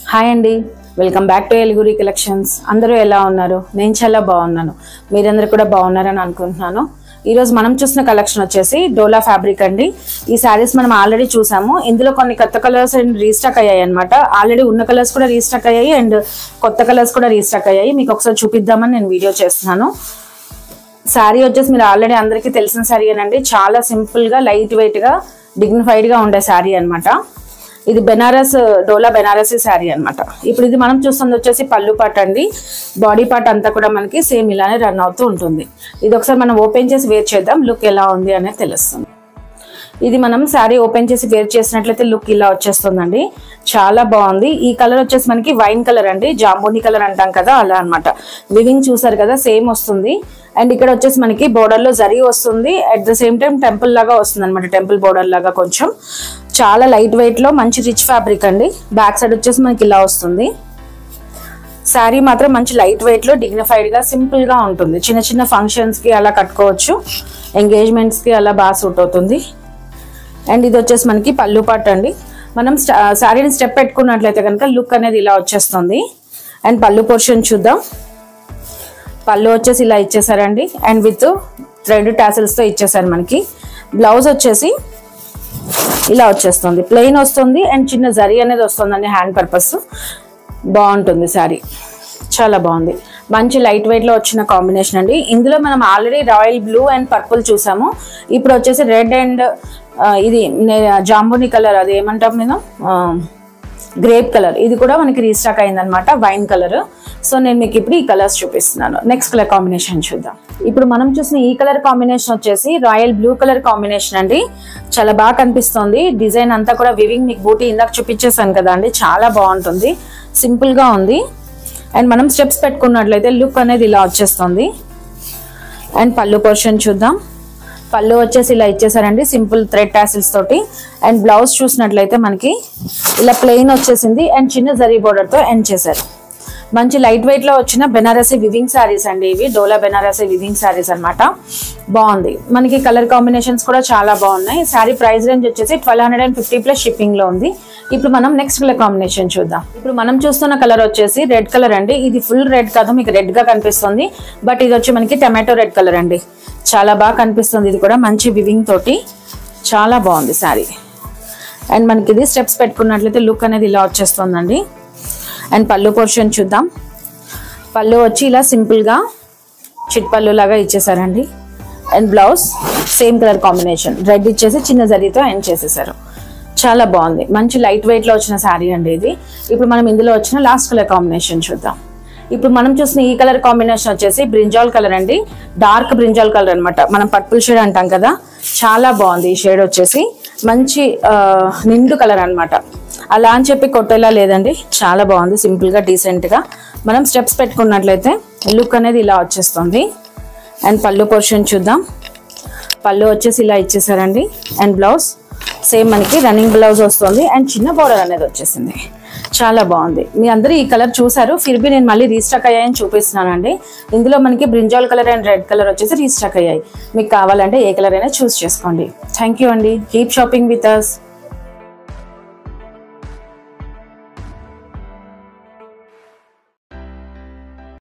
hi అండి welcome back to ఎలుగురి collections అందరూ ఎలా ఉన్నారు నేను చాలా బాగున్నాను మీరందరూ కూడా బాగున్నారని అనుకుంటున్నాను ఈరోజు మనం చూసిన కలెక్షన్ వచ్చేసి డోలా ఫ్యాబ్రిక్ అండి ఈ శారీస్ మనం ఆల్రెడీ చూసాము ఇందులో కొన్ని కొత్త కలర్స్ అండ్ రీస్టాక్ అయ్యాయి అనమాట ఆల్రెడీ ఉన్న కలర్స్ కూడా రీస్టాక్ అయ్యాయి అండ్ కొత్త కలర్స్ కూడా రీస్టాక్ అయ్యాయి మీకు ఒకసారి చూపిద్దామని నేను వీడియో చేస్తున్నాను శారీ వచ్చేసి మీరు ఆల్రెడీ అందరికీ తెలిసిన శారీ అండి చాలా సింపుల్ గా లైట్ వెయిట్ గా డిగ్నిఫైడ్ గా ఉండే శారీ అన్నమాట ఇది బెనారస్ డోలా బెనారసీ శారీ అన్నమాట ఇప్పుడు ఇది మనం చూస్తుంది వచ్చేసి పళ్ళు పాట అండి బాడీ పార్ట్ అంతా కూడా మనకి సేమ్ ఇలానే రన్ అవుతూ ఉంటుంది ఇది ఒకసారి మనం ఓపెన్ చేసి వేర్ చేద్దాం లుక్ ఎలా ఉంది అనేది తెలుస్తుంది ఇది మనం శారీ ఓపెన్ చేసి వేర్ చేసినట్లయితే లుక్ ఇలా వచ్చేస్తుందండి చాలా బాగుంది ఈ కలర్ వచ్చేసి మనకి వైన్ కలర్ అండి జాంబోని కలర్ అంటాం కదా అలా అన్నమాట వివింగ్ చూసారు కదా సేమ్ వస్తుంది అండ్ ఇక్కడ వచ్చేసి మనకి border లో జరీ వస్తుంది at the same time temple లాగా వస్తుంది అనమాట టెంపుల్ బోర్డర్ లాగా కొంచెం చాలా లైట్ వెయిట్ లో మంచి రిచ్ ఫ్యాబ్రిక్ అండి బ్యాక్ సైడ్ వచ్చేసి మనకి ఇలా వస్తుంది శారీ మాత్రం మంచి లైట్ వెయిట్ లో డిగ్నిఫైడ్ గా సింపుల్ గా ఉంటుంది చిన్న చిన్న ఫంక్షన్స్ కి అలా కట్టుకోవచ్చు ఎంగేజ్మెంట్స్ కి అలా బాగా సూట్ అవుతుంది అండ్ ఇది వచ్చేసి మనకి పళ్ళు పాట అండి మనం శారీని స్టెప్ పెట్టుకున్నట్లయితే కనుక లుక్ అనేది ఇలా వచ్చేస్తుంది అండ్ పళ్ళు పోర్షన్ చూద్దాం పళ్ళు వచ్చేసి ఇలా ఇచ్చేసారండి అండ్ విత్ రెండు టాసిల్స్తో ఇచ్చేసారు మనకి బ్లౌజ్ వచ్చేసి ఇలా వచ్చేస్తుంది ప్లెయిన్ వస్తుంది అండ్ చిన్న జరీ అనేది వస్తుందండి హ్యాండ్ పర్పస్ బాగుంటుంది శారీ చాలా బాగుంది మంచి లైట్ వెయిట్ లో వచ్చిన కాంబినేషన్ అండి ఇందులో మనం already royal blue and purple చూసాము ఇప్పుడు వచ్చేసి రెడ్ అండ్ ఇది నే- జాంబుని కలర్ అది ఏమంటాం నేను గ్రేప్ కలర్ ఇది కూడా మనకి రీస్టాక్ అయిందనమాట వైన్ కలర్ సో నేను మీకు ఇప్పుడు ఈ కలర్స్ చూపిస్తున్నాను నెక్స్ట్ కలర్ కాంబినేషన్ చూద్దాం ఇప్పుడు మనం చూసిన ఈ కలర్ కాంబినేషన్ వచ్చేసి రాయల్ బ్లూ కలర్ కాంబినేషన్ అండి చాలా బాగా కనిపిస్తుంది డిజైన్ అంతా కూడా వివింగ్ మీకు బూటీ ఇందాక చూపించేసాను కదా అండి చాలా బాగుంటుంది సింపుల్ గా ఉంది అండ్ మనం స్టెప్స్ పెట్టుకున్నట్లయితే లుక్ అనేది ఇలా వచ్చేస్తుంది అండ్ పళ్ళు పోర్షన్ చూద్దాం పళ్ళు వచ్చేసి ఇలా ఇచ్చేసారండి సింపుల్ థ్రెడ్ టాసిల్స్ తోటి అండ్ బ్లౌజ్ చూసినట్లయితే మనకి ఇలా ప్లెయిన్ వచ్చేసింది అండ్ చిన్న జరీ border తో ఎండ్ చేశారు మంచి లైట్ వెయిట్ లో వచ్చిన బెనారసీ వివింగ్ శారీస్ అండి ఇవి డోలా బెనారసీ వివింగ్ శారీస్ అన్నమాట బాగుంది మనకి కలర్ కాంబినేషన్స్ కూడా చాలా బాగున్నాయి శారీ ప్రైస్ రేంజ్ వచ్చేసి twelve hundred and fifty plus shipping లో ఉంది ఇప్పుడు మనం నెక్స్ట్ కలర్ కాంబినేషన్ చూద్దాం ఇప్పుడు మనం చూస్తున్న కలర్ వచ్చేసి రెడ్ కలర్ అండి ఇది ఫుల్ రెడ్ కాదు మీకు రెడ్ గా కనిపిస్తుంది బట్ ఇది వచ్చి మనకి టమాటో రెడ్ కలర్ అండి చాలా బాగా కనిపిస్తుంది ఇది కూడా మంచి వివింగ్ తోటి చాలా బాగుంది శారీ అండ్ మనకి ఇది స్టెప్స్ పెట్టుకున్నట్లయితే లుక్ అనేది ఇలా వచ్చేస్తుందండి అండ్ పళ్ళు పోర్షన్ చూద్దాం పళ్ళు వచ్చి ఇలా సింపుల్గా చిట్ పళ్ళు లాగా ఇచ్చేసారండి and blouse same colour combination red ఇచ్చేసి చిన్న జరీతో ఎండ్ చేసేసారు చాలా బాగుంది మంచి లైట్ వెయిట్లో వచ్చిన శారీ అండి ఇది ఇప్పుడు మనం ఇందులో వచ్చిన లాస్ట్ కలర్ కాంబినేషన్ చూద్దాం ఇప్పుడు మనం చూసిన ఈ కలర్ కాంబినేషన్ వచ్చేసి బ్రింజాల్ కలర్ అండి డార్క్ బ్రింజాల్ కలర్ అన్నమాట మనం పర్పుల్ షేడ్ అంటాం కదా చాలా బాగుంది ఈ షేడ్ వచ్చేసి మంచి ఆ, నిండు కలర్ అన్నమాట అలా అని చెప్పి కొట్టేలా లేదండి చాలా బాగుంది సింపుల్ గా డీసెంట్ గా మనం స్టెప్స్ పెట్టుకున్నట్లయితే లుక్ అనేది ఇలా వచ్చేస్తుంది అండ్ పళ్ళు పోర్షన్ చూద్దాం పళ్ళు వచ్చేసి ఇలా ఇచ్చేసారండి అండ్ బ్లౌజ్ సేమ్ మనకి రన్నింగ్ బ్లౌజ్ వస్తుంది అండ్ చిన్న బోర్డర్ అనేది వచ్చేసింది చాలా బాగుంది మీ అందరూ ఈ కలర్ చూసారు ఫిర్బీ నేను మళ్ళీ రీస్టాక్ అయ్యాయని చూపిస్తున్నానండి ఇందులో మనకి brinjal colour and red colour వచ్చేసి రీస్టాక్ అయ్యాయి మీకు కావాలంటే ఏ కలర్ అయినా చూస్ చేసుకోండి థ్యాంక్ యూ అండి కీప్ షాపింగ్ విత్ అస్